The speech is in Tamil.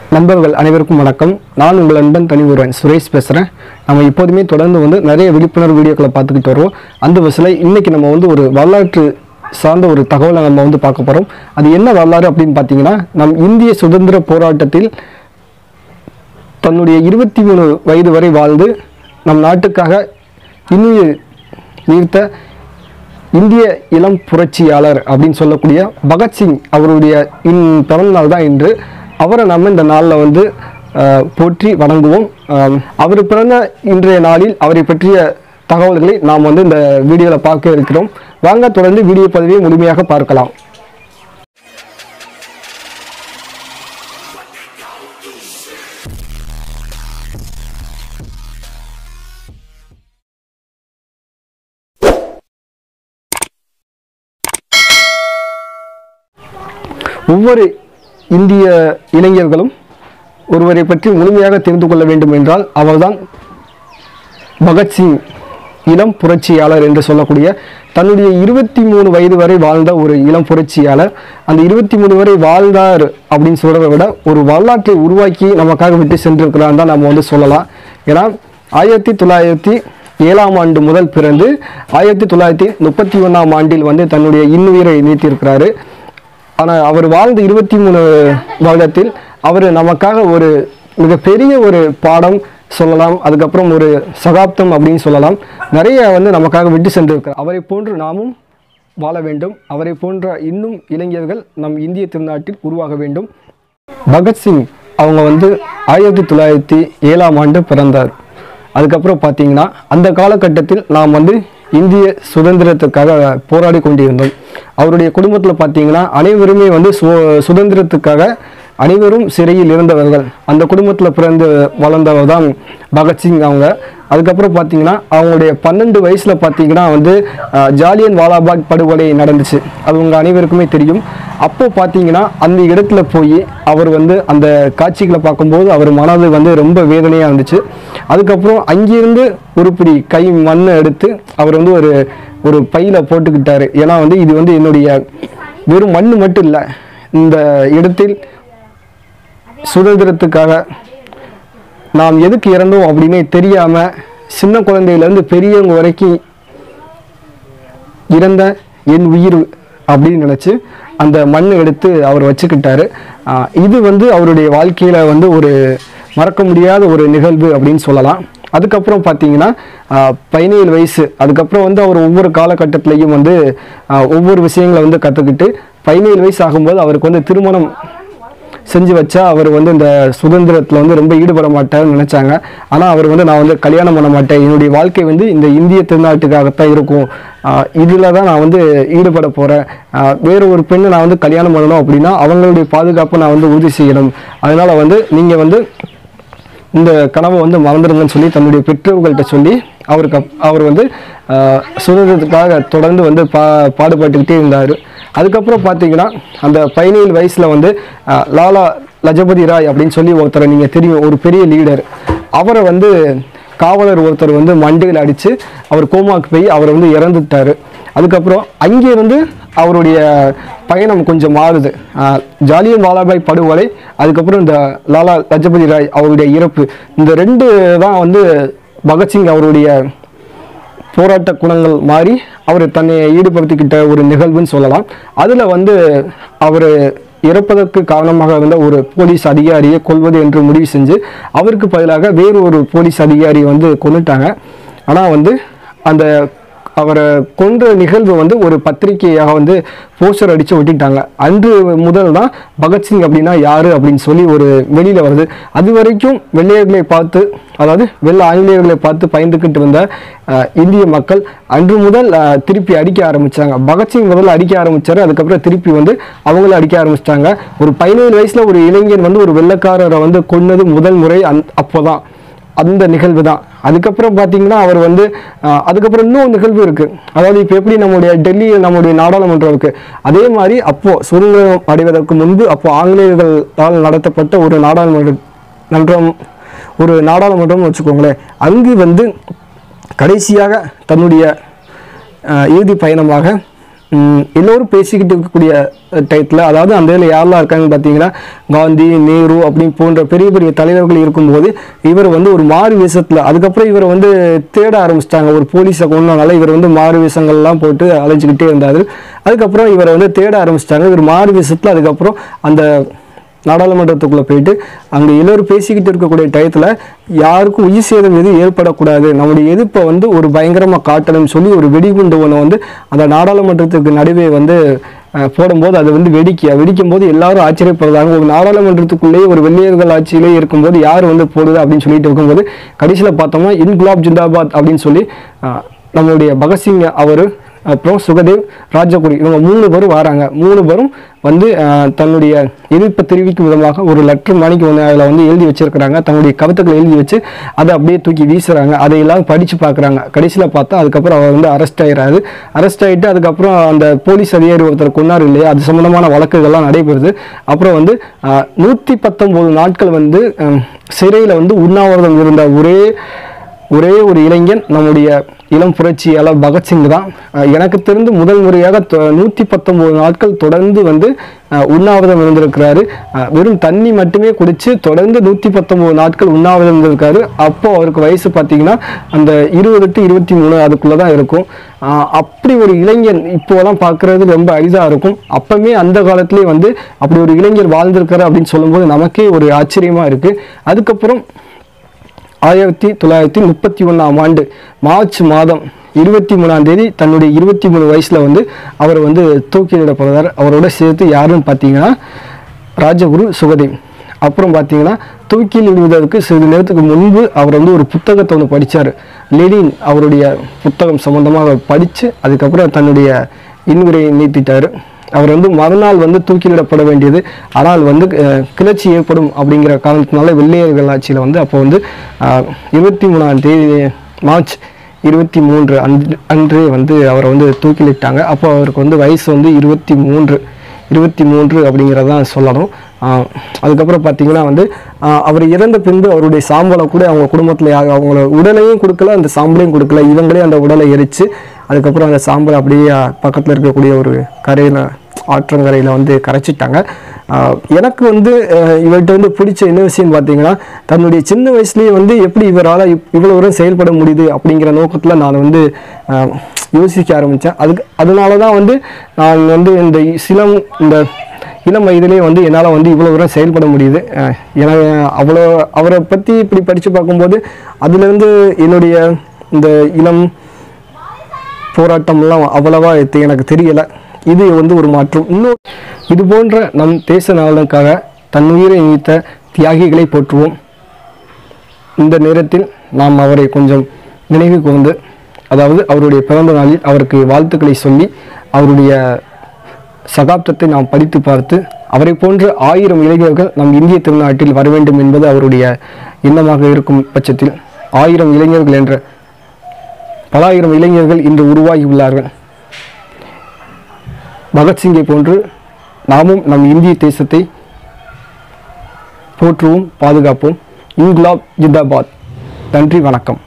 நண்பர்கள் அனைவருக்கும் வணக்கம் நான் உங்கள் நண்பன் தனிஒருவன் சுரேஷ் பேசுகிறேன் நம்ம எப்போதுமே தொடர்ந்து வந்து நிறைய விழிப்புணர்வு வீடியோக்களை பார்த்துக்கிட்டு வருவோம் அந்த வயசில் இன்னைக்கு நம்ம வந்து ஒரு வரலாற்று சார்ந்த ஒரு தகவலை நம்ம வந்து பார்க்க போகிறோம் அது என்ன வரலாறு அப்படின்னு பார்த்தீங்கன்னா நம் இந்திய சுதந்திர போராட்டத்தில் தன்னுடைய இருபத்தி மூணு வயது வரை வாழ்ந்து நம் நாட்டுக்காக இன்னுயிர் நீர்த்த இந்திய இளம் புரட்சியாளர் அப்படின்னு சொல்லக்கூடிய பகத்சிங் அவருடைய இன் பிறந்த நாள் தான் இன்று அவரை நம்ம இந்த நாளில் வந்து அஹ், போற்றி வணங்குவோம் அஹ், அவர் பிறந்த இன்றைய நாளில் அவரை பற்றிய தகவல்களை நாம் வந்து இந்த வீடியோவில் பார்க்க இருக்கிறோம் வாங்க தொடர்ந்து வீடியோ பதிவை முழுமையாக பார்க்கலாம் ஒவ்வொரு இந்திய இளைஞர்களும் ஒருவரை பற்றி முழுமையாக தெரிந்து கொள்ள வேண்டும் என்றால் அவர்தான் பகத்சிங் இளம் புரட்சியாளர் என்று சொல்லக்கூடிய தன்னுடைய இருபத்தி மூணு வயது வரை வாழ்ந்த ஒரு இளம் புரட்சியாளர் அந்த இருபத்தி மூணு வரை வாழ்ந்தார் அப்படின்னு சொல்றதை விட ஒரு வரலாற்றை உருவாக்கி நமக்காக விட்டு சென்றிருக்கிறான் தான் நம்ம வந்து சொல்லலாம் ஏன்னா ஆயிரத்தி தொள்ளாயிரத்தி ஏழாம் ஆண்டு முதல் பிறந்து ஆயிரத்தி தொள்ளாயிரத்தி முப்பத்தி ஒன்றாம் ஆண்டில் வந்து தன்னுடைய இன்னுயிரை நீட்டியிருக்கிறாரு ஆனால் அவர் வாழ்ந்த இருபத்தி மூணு வருடத்தில் அவர் நமக்காக ஒரு மிகப்பெரிய ஒரு பாடம் சொல்லலாம் அதுக்கப்புறம் ஒரு சகாப்தம் அப்படின்னு சொல்லலாம் நிறைய வந்து நமக்காக விட்டு சென்றிருக்கிறார் அவரை போன்று நாமும் வாழ வேண்டும் அவரை போன்ற இன்னும் இளைஞர்கள் நம் இந்திய திருநாட்டில் உருவாக வேண்டும் பகத்சிங் அவங்க வந்து ஆயிரத்தி தொள்ளாயிரத்தி ஏழாம் ஆண்டு பிறந்தார் அதுக்கப்புறம் பார்த்தீங்கன்னா அந்த காலகட்டத்தில் நாம் வந்து இந்திய சுதந்திரத்துக்காக போராடி கொண்டிருந்தோம் அவருடைய குடும்பத்தில் பார்த்தீங்கன்னா அனைவருமே வந்து சு சுதந்திரத்துக்காக அனைவரும் சிறையில் இருந்தவர்கள் அந்த குடும்பத்தில் பிறந்து வளர்ந்தவர் தான் பகத்சிங் அவங்க அதுக்கப்புறம் பார்த்தீங்கன்னா அவங்களுடைய பன்னெண்டு வயசில் பார்த்தீங்கன்னா வந்து அஹ், ஜாலியன் வாலாபாக் படுகொலை நடந்துச்சு அது உங்கள் அனைவருக்குமே தெரியும் அப்போ பார்த்தீங்கன்னா அந்த இடத்துல போய் அவர் வந்து அந்த காட்சிகளை பார்க்கும்போது அவர் மனது வந்து ரொம்ப வேதனையாக இருந்துச்சு அதுக்கப்புறம் அங்கிருந்து ஒரு பிடி கை மண்ணை எடுத்து அவர் வந்து ஒரு ஒரு பையில போட்டுக்கிட்டாரு ஏன்னா வந்து இது வந்து என்னுடைய வெறும் மண் மட்டும் இல்லை இந்த இடத்தில் சுதந்திரத்துக்காக நாம் எதுக்கு இறந்தோம் அப்படின்னு தெரியாம சின்ன குழந்தையிலேருந்து பெரியவங்க வரைக்கும் இறந்த என் உயிர் அப்படின்னு நினச்சி அந்த மண்ணை எடுத்து அவர் வச்சுக்கிட்டாரு ஆஹ் இது வந்து அவருடைய வாழ்க்கையில் வந்து ஒரு மறக்க முடியாத ஒரு நிகழ்வு அப்படின்னு சொல்லலாம் அதுக்கப்புறம் பார்த்தீங்கன்னா ஆஹ் பதினேழு வயசு அதுக்கப்புறம் வந்து அவர் ஒவ்வொரு காலகட்டத்திலையும் வந்து ஆஹ் ஒவ்வொரு விஷயங்களை வந்து கற்றுக்கிட்டு பதினேழு வயசு ஆகும்போது அவருக்கு வந்து திருமணம் செஞ்சு வச்சா அவர் வந்து இந்த சுதந்திரத்தில் வந்து ரொம்ப ஈடுபட மாட்டார்னு நினச்சாங்க ஆனால் அவர் வந்து நான் வந்து கல்யாணம் பண்ண மாட்டேன் என்னுடைய வாழ்க்கை வந்து இந்த இந்திய திருநாட்டுக்காகத்தான் இருக்கும் இதில் தான் நான் வந்து ஈடுபட போகிறேன் வேறு ஒரு பெண்ணை நான் வந்து கல்யாணம் பண்ணணும் அப்படின்னா அவங்களுடைய பாதுகாப்பை நான் வந்து உறுதி செய்யணும் அதனால் வந்து நீங்கள் வந்து இந்த கனவை வந்து மறந்துடுங்கன்னு சொல்லி தன்னுடைய பெற்றோர்கள்ட்ட சொல்லி அவருக்கு அப்- அவர் வந்து ஆஹ், சுதந்திரத்துக்காக தொடர்ந்து வந்து பா பாடுபட்டுக்கிட்டே இருந்தார் அதுக்கப்புறம் பார்த்தீங்கன்னா அந்த பதினேழு வயசில் வந்து ஆஹ், லாலா லஜபதி ராய் அப்படின்னு சொல்லி ஒருத்தரை நீங்கள் தெரியும் ஒரு பெரிய லீடர் அவரை வந்து காவலர் ஒருத்தர் வந்து மண்டையில் அடித்து அவர் கோமாக்கு போய் அவர் வந்து இறந்துட்டாரு அதுக்கப்புறம் அங்கே வந்து அவருடைய பயணம் கொஞ்சம் மாறுது ஆஹ் ஜாலியன் வாலாபாய் படுகொலை அதுக்கப்புறம் இந்த லாலா லஜபதி ராய் அவருடைய இறப்பு இந்த ரெண்டு தான் வந்து பகத்சிங் அவருடைய போராட்ட குணங்கள் மாறி அவர் தன்னை ஈடுபடுத்திக்கிட்ட ஒரு நிகழ்வுன்னு சொல்லலாம் அதில் வந்து அவர் இறப்பதற்கு காரணமாக இருந்த ஒரு போலீஸ் அதிகாரியை கொல்வது என்று முடிவு செஞ்சு அவருக்கு பதிலாக வேறு ஒரு போலீஸ் அதிகாரி வந்து கொண்டுட்டாங்க ஆனால் வந்து அந்த அவரை கொன்ற நிகழ்வு வந்து ஒரு பத்திரிகையாக வந்து போஸ்டர் அடித்து ஒட்டிட்டாங்க அன்று முதல் தான் பகத்சிங் அப்படின்னா யாரு அப்படின்னு சொல்லி ஒரு வெளியில் வருது அது வரைக்கும் வெள்ளையர்களை பார்த்து அதாவது வெள்ளை ஆங்கிலேயர்களை பார்த்து பயந்துக்கிட்டு இருந்த அஹ், இந்திய மக்கள் அன்று முதல் அஹ், திருப்பி அடிக்க ஆரம்பிச்சாங்க பகத்சிங் முதல்ல அடிக்க ஆரம்பிச்சாரு அதுக்கப்புறம் திருப்பி வந்து அவங்களும் அடிக்க ஆரம்பிச்சிட்டாங்க ஒரு பதினேழு வயசுல ஒரு இளைஞன் வந்து ஒரு வெள்ளைக்காரரை வந்து கொன்னது முதல் முறை அந் அப்போதான் அந்த நிகழ்வு தான் அதுக்கப்புறம் பார்த்தீங்கன்னா அவர் வந்து ஆஹ், அதுக்கப்புறம் இன்னும் நிகழ்வு இருக்கு அதாவது இப்போ எப்படி நம்முடைய டெல்லியில் நம்முடைய நாடாளுமன்றம் இருக்கு அதே மாதிரி அப்போ சுதந்திரம் அடைவதற்கு முன்பு அப்போ ஆங்கிலேயர்களால் நடத்தப்பட்ட ஒரு நாடாளுமன்ற மன்றம் ஒரு நாடாளுமன்றம்னு வச்சுக்கோங்களேன் அங்கு வந்து கடைசியாக தன்னுடைய ஆஹ், இறுதி பயணமாக ம், எல்லோரும் பேசிக்கிட்டு இருக்கக்கூடிய டயத்தில் அதாவது அந்த இதில் யாரெல்லாம் இருக்காங்கன்னு பார்த்தீங்கன்னா காந்தி நேரு அப்படின்னு போன்ற பெரிய பெரிய தலைவர்கள் இருக்கும்போது இவர் வந்து ஒரு மாறு வேஷத்தில் அதுக்கப்புறம் இவரை வந்து தேட ஆரம்பிச்சிட்டாங்க ஒரு போலீஸை கொண்டனால இவர் வந்து மாறு வேஷங்கள்லாம் போட்டு அலைஞ்சிக்கிட்டே இருந்தார் அதுக்கப்புறம் இவரை வந்து தேட ஆரம்பிச்சிட்டாங்க இவர் மாறு வேஷத்தில் அதுக்கப்புறம் அந்த நாடாளுமன்றத்துக்குள்ளே போயிட்டு அங்கே எல்லோரும் பேசிக்கிட்டு இருக்கக்கூடிய டயத்தில் யாருக்கும் உயிர் சேதம் எதுவும் ஏற்படக்கூடாது நம்முடைய எதிர்ப்பை வந்து ஒரு பயங்கரமாக காட்டணும்னு சொல்லி ஒரு வெடிகுண்டு ஒன்று வந்து அந்த நாடாளுமன்றத்துக்கு நடுவே வந்து அஹ், போடும்போது அது வந்து வெடிக்க வெடிக்கும் போது எல்லாரும் ஆச்சரியப்படுறாங்க ஒரு நாடாளுமன்றத்துக்குள்ளேயே ஒரு வெள்ளையர்கள் ஆட்சியிலே இருக்கும்போது யார் வந்து போடுது அப்படின்னு சொல்லிட்டு இருக்கும்போது கடைசியில் பார்த்தோம்னா இன்குலாப் ஜிந்தாபாத் அப்படின்னு சொல்லி அஹ், நம்மளுடைய பகத்சிங் அவர் அப்புறம் சுகதேவ் ராஜகுடி இவங்க மூணு பேரும் வராங்க மூணு பேரும் வந்து அஹ், தன்னுடைய எதிர்ப்பை தெரிவிக்கும் விதமாக ஒரு லெட்டர் மணிக்கு வந்து அதில் வந்து எழுதி வச்சிருக்கிறாங்க தன்னுடைய கவிதைகளை எழுதி வச்சு அதை அப்படியே தூக்கி வீசுறாங்க அதையெல்லாம் படித்து பார்க்குறாங்க கடைசியில் பார்த்தா அதுக்கப்புறம் அவர் வந்து அரெஸ்ட் ஆயிடுறாரு அரெஸ்ட் ஆகிட்டு அதுக்கப்புறம் அந்த போலீஸ் அதிகாரி ஒருத்தர் கொண்டார் இல்லையா அது சம்மந்தமான வழக்குகள்லாம் நடைபெறுது அப்புறம் வந்து நூற்றி பத்தொம்போது நாட்கள் வந்து சிறையில் வந்து உண்ணாவிரதம் இருந்த ஒரே ஒரே ஒரு இளைஞன் நம்முடைய இளம் புரட்சியாளர் பகத்சிங் தான் அஹ் எனக்கு தெரிந்து முதல் முறையாக நூற்றி பத்தொம்போது நாட்கள் தொடர்ந்து வந்து அஹ், உண்ணாவிரதம் இருந்திருக்கிறாரு அஹ், வெறும் தண்ணி மட்டுமே குடிச்சு தொடர்ந்து நூற்றி பத்தொம்போது நாட்கள் உண்ணாவிரதம் இருந்திருக்காரு அப்போ அவருக்கு வயசு பார்த்தீங்கன்னா அந்த இருபது டு இருபத்தி மூணு அதுக்குள்ளே தான் இருக்கும் அஹ், அப்படி ஒரு இளைஞன் இப்போலாம் பார்க்குறது ரொம்ப அரிதாக இருக்கும் அப்பவுமே அந்த காலத்திலே வந்து அப்படி ஒரு இளைஞர் வாழ்ந்திருக்காரு அப்படின்னு சொல்லும்போது நமக்கே ஒரு ஆச்சரியமாக இருக்குது அதுக்கப்புறம் ஆயிரத்தி தொள்ளாயிரத்தி முப்பத்தி ஒன்றாம் ஆண்டு மார்ச் மாதம் இருபத்தி மூணாம் தேதி தன்னுடைய இருபத்தி மூணு வயசில் வந்து அவர் வந்து தூக்கிலிடப்படுறார் அவரோட சேர்த்து யாருன்னு பார்த்தீங்கன்னா ராஜகுரு சுகதேவ் அப்புறம் பார்த்தீங்கன்னா தூக்கில் விடுவதற்கு சிறிது நேரத்துக்கு முன்பு அவர் வந்து ஒரு புத்தகத்தை ஒன்று படித்தார் லெனின் அவருடைய புத்தகம் சம்பந்தமாக அவர் படித்து அதுக்கப்புறம் தன்னுடைய இன்னுரையை நீட்டிட்டார் அவர் வந்து மறுநாள் வந்து தூக்கிலிடப்பட வேண்டியது ஆனால் வந்து அஹ், கிளர்ச்சி ஏற்படும் அப்படிங்கிற காரணத்தினால வெள்ளையர்கள் ஆட்சியில் வந்து அப்போ வந்து இருபத்தி மூணாம் தேதி மார்ச் இருபத்தி மூன்று அன்று அன்றே வந்து அவரை வந்து தூக்கிலிட்டாங்க அப்போ அவருக்கு வந்து வயசு வந்து இருபத்தி மூன்று இருபத்தி மூன்று அப்படிங்கிறதான் சொல்லணும் ஆஹ் அதுக்கப்புறம் பார்த்தீங்கன்னா வந்து ஆஹ் அவர் இறந்த பின்பு அவருடைய சாம்பலை கூட அவங்க குடும்பத்தில் யாரும் அவங்கள உடலையும் கொடுக்கல அந்த சாம்பலையும் கொடுக்கல இவங்களே அந்த உடலை எரித்து அதுக்கப்புறம் அந்த சாம்பல் அப்படியே பக்கத்தில் இருக்கக்கூடிய ஒரு கரையில் ஆற்றங்கரையில் வந்து கரைச்சிட்டாங்க ஆஹ் எனக்கு வந்து ஆஹ் இவர்கிட்ட வந்து பிடிச்ச என்ன விஷயம் பார்த்தீங்கன்னா தன்னுடைய சின்ன வயசுலேயே வந்து எப்படி இவரால் இவ்வளோ தூரம் செயல்பட முடியுது அப்படிங்கிற நோக்கத்தில் நான் வந்து ஆஹ் யோசிக்க ஆரம்பித்தேன் அதுக்கு அதனால தான் வந்து நான் வந்து இந்த சிலம் இந்த இளம் வயதிலே வந்து என்னால் வந்து இவ்வளோ தூரம் செயல்பட முடியுது அஹ் எனக்கு அவ்வளோ அவரை பற்றி இப்படி படித்து பார்க்கும்போது அதுலேருந்து என்னுடைய இந்த இளம் போராட்டம்லாம் அவ்வளவா இது எனக்கு தெரியலை இது வந்து ஒரு மாற்றம் இன்னும் இது போன்ற நம் தேச நலனுக்காக தன்னுயிரை நீத்த தியாகிகளை போற்றுவோம் இந்த நேரத்தில் நாம் அவரை கொஞ்சம் நினைவு கூர்ந்து அதாவது அவருடைய பிறந்த நாளில் அவருக்கு வாழ்த்துக்களை சொல்லி அவருடைய சகாப்தத்தை நாம் படித்து பார்த்து அவரை போன்ற ஆயிரம் இளைஞர்கள் நம் இந்திய திருநாட்டில் வர வேண்டும் என்பது அவருடைய எண்ணமாக இருக்கும் பட்சத்தில் ஆயிரம் இளைஞர்கள் என்ற பல ஆயிரம் இளைஞர்கள் இன்று உருவாகி உள்ளார்கள் பகத்சிங்கை போன்று நாமும் நம் இந்திய தேசத்தை போற்றுவோம் பாதுகாப்போம் இன்குலாப் ஜிந்தாபாத் நன்றி வணக்கம்